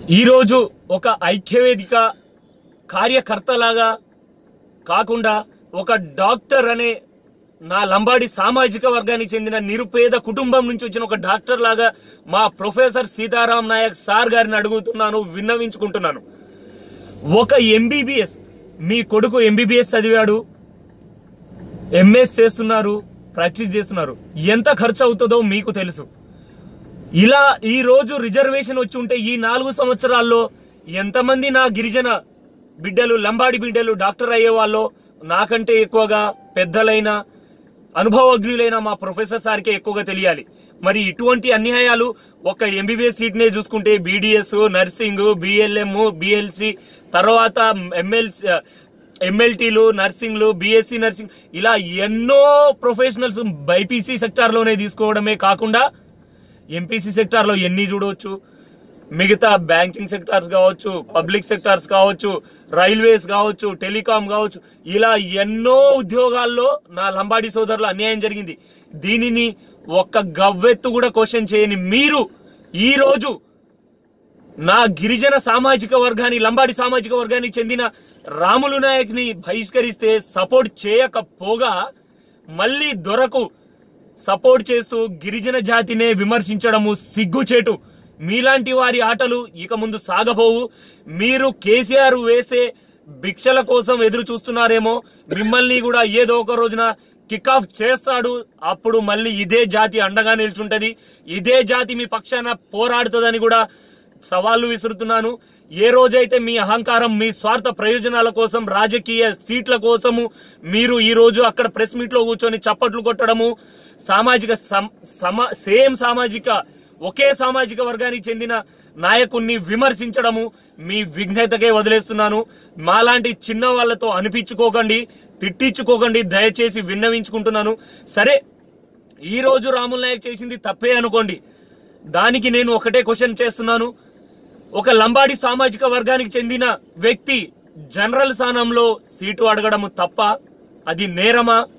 ఈరోజు ఒక ఐక్యవేదిక కార్యకర్తలాగా కాకుండా ఒక డాక్టర్ అనే నా లంబాడి సామాజిక వర్గానికి చెందిన నిరుపేద కుటుంబం నుంచి వచ్చిన ఒక డాక్టర్ లాగా మా ప్రొఫెసర్ సీతారాం నాయక్ సార్ గారిని అడుగుతున్నాను విన్నవించుకుంటున్నాను ఒక ఎంబీబీఎస్ మీ కొడుకు ఎంబీబీఎస్ చదివాడు ఎంఎస్ చేస్తున్నారు ప్రాక్టీస్ చేస్తున్నారు ఎంత ఖర్చు అవుతుందో మీకు తెలుసు ఇలా ఈ రోజు రిజర్వేషన్ వచ్చి ఉంటే ఈ నాలుగు సంవత్సరాల్లో ఎంతమంది నా గిరిజన బిడ్డలు లంబాడి బిడ్డలు డాక్టర్ అయ్యే వాళ్ళు నాకంటే ఎక్కువగా పెద్దలైన అనుభవజ్ఞులైన మా ప్రొఫెసర్ సార్కే ఎక్కువగా తెలియాలి మరి ఇటువంటి అన్యాయాలు ఒక ఎంబీబీఎస్ సీట్ నే చూసుకుంటే బీడీఎస్ నర్సింగ్ బిఎల్ఎం బిఎల్సి తర్వాత ఎంఎల్సి ఎంఎల్టీలు నర్సింగ్లు బీఎస్సీ నర్సింగ్ ఇలా ఎన్నో ప్రొఫెషనల్స్ బైపీసీ సెక్టార్ లోనే తీసుకోవడమే కాకుండా ఎంపీసీ సెక్టార్ లో ఎన్ని చూడవచ్చు మిగతా బ్యాంకింగ్ సెక్టార్స్ కావచ్చు పబ్లిక్ సెక్టార్స్ కావచ్చు రైల్వేస్ కావచ్చు టెలికాం కావచ్చు ఇలా ఎన్నో ఉద్యోగాల్లో నా లంబాడి సోదరులు అన్యాయం జరిగింది దీనిని ఒక్క గవ్వెత్తు కూడా క్వశ్చన్ చేయని మీరు ఈ రోజు నా గిరిజన సామాజిక వర్గాన్ని లంబాడి సామాజిక వర్గానికి చెందిన రాములు నాయక్ ని బహిష్కరిస్తే సపోర్ట్ చేయకపోగా మళ్ళీ దొరకు సపోర్ట్ చేస్తూ గిరిజన జాతినే విమర్శించడము సిగ్గుచేటు మీలాంటి వారి ఆటలు ఇక ముందు సాగబోవు మీరు కేసీఆర్ వేసే భిక్షల కోసం ఎదురు చూస్తున్నారేమో మిమ్మల్ని కూడా ఏదో ఒక రోజున కిక్ ఆఫ్ చేస్తాడు అప్పుడు మళ్ళీ ఇదే జాతి అండగా నిల్చుంటది ఇదే జాతి మీ పక్షాన పోరాడుతుందని కూడా సవాళ్లు విసురుతున్నాను ఏ రోజైతే మీ అహంకారం మీ స్వార్థ ప్రయోజనాల కోసం రాజకీయ సీట్ల కోసము మీరు ఈ రోజు అక్కడ ప్రెస్ మీట్ లో కూర్చొని చప్పట్లు కొట్టడము సామాజిక సం- సమా సేమ్ సామాజిక ఒకే సామాజిక వర్గానికి చెందిన నాయకుణ్ణి విమర్శించడము మీ విఘ్నతకే వదిలేస్తున్నాను మాలాంటి చిన్న వాళ్ళతో అనిపించుకోకండి తిట్టించుకోకండి దయచేసి విన్నవించుకుంటున్నాను సరే ఈ రోజు రాముల్ నాయక్ చేసింది తప్పే అనుకోండి దానికి నేను ఒకటే క్వశ్చన్ చేస్తున్నాను ఒక లంబాడి సామాజిక వర్గానికి చెందిన వ్యక్తి జనరల్ స్థానంలో సీటు అడగడం తప్ప అది నేరమా